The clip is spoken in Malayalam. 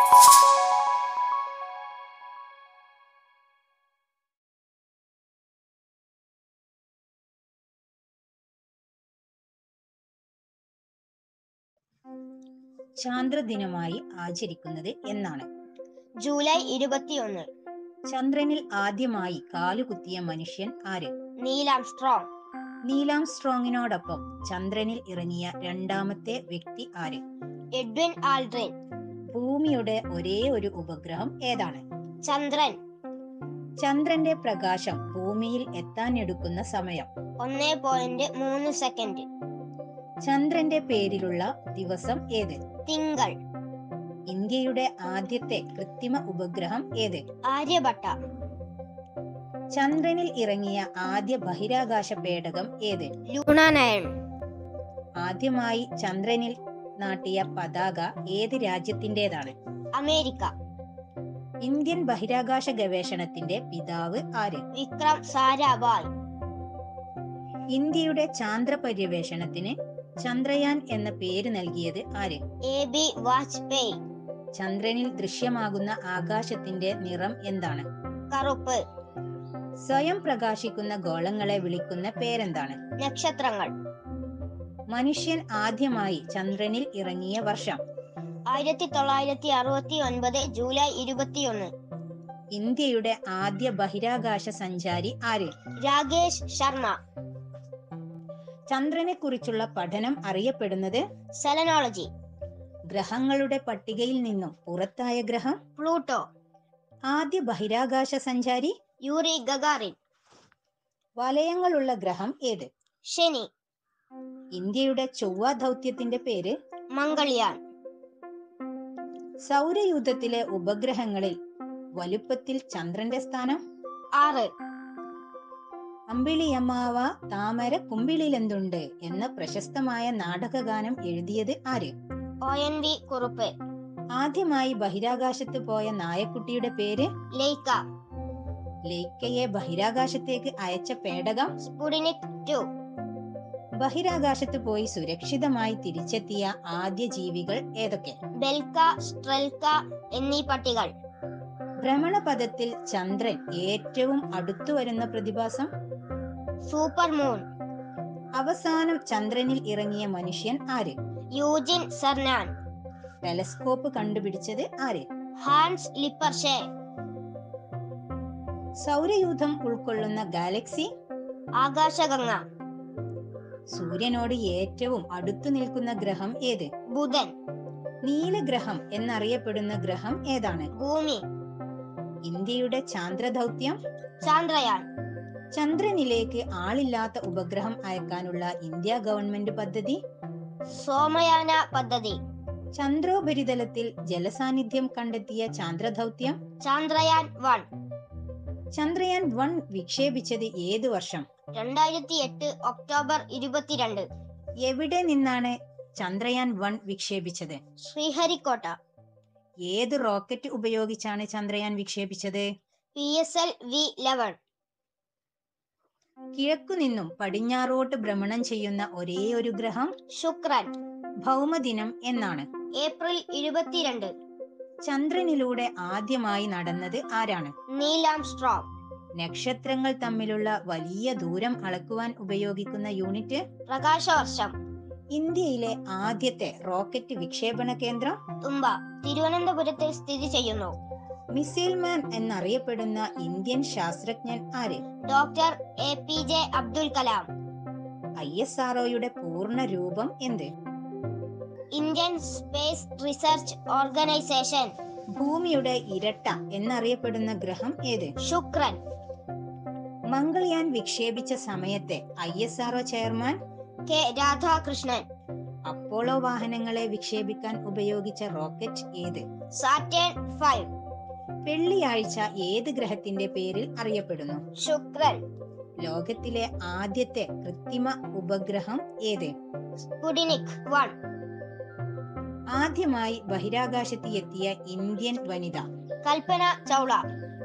ചാന്ദ്രദിനമായി ആചരിക്കുന്നത് എന്നാണ് ജൂലൈ ഇരുപത്തിയൊന്ന് ചന്ദ്രനിൽ ആദ്യമായി കാലുകുത്തിയ മനുഷ്യൻ ആര് നീലാം സ്ട്രോങ് നീലാം സ്ട്രോങ്ങിനോടൊപ്പം ചന്ദ്രനിൽ ഇറങ്ങിയ രണ്ടാമത്തെ വ്യക്തി ആര് എഡ്വിൻ ആൽഡ്രിൻ ഭൂമിയുടെ ഒരേ ഒരു ഉപഗ്രഹം ഏതാണ് ചന്ദ്രൻ ചന്ദ്രന്റെ പ്രകാശം ഭൂമിയിൽ എത്താനെടുക്കുന്ന സമയം ഒന്നേ പോയിന്റ് മൂന്ന് സെക്കൻഡ് ചന്ദ്രന്റെ പേരിലുള്ള ദിവസം ഏത് തിങ്കൾ ഇന്ത്യയുടെ ആദ്യത്തെ കൃത്രിമ ഉപഗ്രഹം ഏത് ആര്യഭട്ട ചന്ദ്രനിൽ ഇറങ്ങിയ ആദ്യ ബഹിരാകാശ പേടകം ഏത് ലൂണാനയൺ ആദ്യമായി ചന്ദ്രനിൽ നാട്ടിയ പതാക ഏത് രാജ്യത്തിന്റേതാണ് അമേരിക്ക ഇന്ത്യൻ ബഹിരാകാശ ഗവേഷണത്തിന്റെ പിതാവ് ആര് വിക്രം സാരാഭായ് ഇന്ത്യയുടെ ചാന്ദ്ര പര്യവേഷണത്തിന് ചന്ദ്രയാൻ എന്ന പേര് നൽകിയത് ആര് എ ബി വാജ്പേയി ചന്ദ്രനിൽ ദൃശ്യമാകുന്ന ആകാശത്തിന്റെ നിറം എന്താണ് കറുപ്പ് സ്വയം പ്രകാശിക്കുന്ന ഗോളങ്ങളെ വിളിക്കുന്ന പേരെന്താണ് നക്ഷത്രങ്ങൾ മനുഷ്യൻ ആദ്യമായി ചന്ദ്രനിൽ ഇറങ്ങിയ വർഷം ആയിരത്തി തൊള്ളായിരത്തി അറുപത്തി ഒൻപത് ജൂലൈ ഇരുപത്തിയൊന്ന് ഇന്ത്യയുടെ ആദ്യ ബഹിരാകാശ സഞ്ചാരി ആര് രാകേഷ് ശർമ്മ ചന്ദ്രനെ കുറിച്ചുള്ള പഠനം അറിയപ്പെടുന്നത് സെലനോളജി ഗ്രഹങ്ങളുടെ പട്ടികയിൽ നിന്നും പുറത്തായ ഗ്രഹം പ്ലൂട്ടോ ആദ്യ ബഹിരാകാശ സഞ്ചാരി യൂറി ഗഗാറിൻ വലയങ്ങളുള്ള ഗ്രഹം ഏത് ശനി ഇന്ത്യയുടെ ചൊവ്വ ദൗത്യത്തിന്റെ പേര് മംഗൾയാൻ സൗരയൂഥത്തിലെ ഉപഗ്രഹങ്ങളിൽ വലുപ്പത്തിൽ ചന്ദ്രന്റെ സ്ഥാനം ആറ് അമ്പിളിയമ്മാവ താമര കുമ്പിളിലെന്തുണ്ട് എന്ന പ്രശസ്തമായ നാടകഗാനം എഴുതിയത് ആര് ഒ എൻ വി കുറുപ്പ് ആദ്യമായി ബഹിരാകാശത്ത് പോയ നായക്കുട്ടിയുടെ പേര് ലെയ്ക്ക ലേക്കയെ ബഹിരാകാശത്തേക്ക് അയച്ച പേടകം സ്പുടിനിക് ടു ബഹിരാകാശത്ത് പോയി സുരക്ഷിതമായി തിരിച്ചെത്തിയ ആദ്യ ജീവികൾ ഏതൊക്കെ ബെൽക്ക സ്ട്രെൽക്ക എന്നീ പട്ടികൾ ഭ്രമണപഥത്തിൽ ചന്ദ്രൻ ഏറ്റവും അടുത്തു വരുന്ന പ്രതിഭാസം സൂപ്പർ മൂൺ അവസാനം ചന്ദ്രനിൽ ഇറങ്ങിയ മനുഷ്യൻ ആര് യൂജിൻ സെർനാൻ ടെലസ്കോപ്പ് കണ്ടുപിടിച്ചത് ആര് ഹാൻസ് ലിപ്പർഷെ സൗരയൂഥം ഉൾക്കൊള്ളുന്ന ഗാലക്സി ആകാശഗംഗ സൂര്യനോട് ഏറ്റവും അടുത്തു നിൽക്കുന്ന ഗ്രഹം ഏത് ബുധൻ നീലഗ്രഹം എന്നറിയപ്പെടുന്ന ഗ്രഹം ഏതാണ് ഭൂമി ഇന്ത്യയുടെ ചാന്ദ്രദൗത്യം ചാന്ദ്രയാൻ ചന്ദ്രനിലേക്ക് ആളില്ലാത്ത ഉപഗ്രഹം അയക്കാനുള്ള ഇന്ത്യ ഗവൺമെന്റ് പദ്ധതി സോമയാന പദ്ധതി ചന്ദ്രോപരിതലത്തിൽ ജലസാന്നിധ്യം കണ്ടെത്തിയ ചാന്ദ്രദൗത്യം ചാന്ദ്രയാൻ വൺ ചന്ദ്രയാൻ വൺ വിക്ഷേപിച്ചത് ഏത് വർഷം രണ്ടായിരത്തി എട്ട് ഒക്ടോബർ ഇരുപത്തിരണ്ട് എവിടെ നിന്നാണ് ചന്ദ്രയാൻ വൺ വിക്ഷേപിച്ചത് ശ്രീഹരിക്കോട്ട ഏത് റോക്കറ്റ് ഉപയോഗിച്ചാണ് ചന്ദ്രയാൻ വിക്ഷേപിച്ചത് P S L V eleven കിഴക്കുനിന്നും പടിഞ്ഞാറോട്ട് ഭ്രമണം ചെയ്യുന്ന ഒരേ ഒരു ഗ്രഹം ശുക്രൻ ഭൗമദിനം എന്നാണ് ഏപ്രിൽ ഇരുപത്തിരണ്ട് ചന്ദ്രനിലൂടെ ആദ്യമായി നടന്നത് ആരാണ് നീലാം സ്ട്രോങ് നക്ഷത്രങ്ങൾ തമ്മിലുള്ള വലിയ ദൂരം അളക്കുവാൻ ഉപയോഗിക്കുന്ന യൂണിറ്റ് പ്രകാശവർഷം ഇന്ത്യയിലെ ആദ്യത്തെ റോക്കറ്റ് വിക്ഷേപണ കേന്ദ്രം തുമ്പ തിരുവനന്തപുരത്തിൽ സ്ഥിതി ചെയ്യുന്നു മിസൈൽ മാൻ എന്നറിയപ്പെടുന്ന ഇന്ത്യൻ ശാസ്ത്രജ്ഞൻ ആര് doctor A P J Abdul Kalam I S ആർഒയുടെ പൂർണ്ണ രൂപം എന്ത് ഇന്ത്യൻ സ്പേസ് റിസർച്ച് ഓർഗനൈസേഷൻ ഭൂമിയുടെ ഇരട്ട എന്നറിയപ്പെടുന്ന ഗ്രഹം ഏത് ശുക്രൻ മംഗൾയാൻ വിക്ഷേപിച്ച സമയത്തെ I S R O chairman K Radhakrishnan Apollo വാഹനങ്ങളെ വിക്ഷേപിക്കാൻ ഉപയോഗിച്ച റോക്കറ്റ് ഏത് സാറ്റേൺ ഫൈവ് വെള്ളിയാഴ്ച ഏത് ഗ്രഹത്തിന്റെ പേരിൽ അറിയപ്പെടുന്നു ശുക്രൻ ലോകത്തിലെ ആദ്യത്തെ കൃത്രിമ ഉപഗ്രഹം ഏത് സ്പുടിനിക് വൺ ആദ്യമായി ബഹിരാകാശത്ത് എത്തിയ ഇന്ത്യൻ വനിത കൽപ്പന ചൗള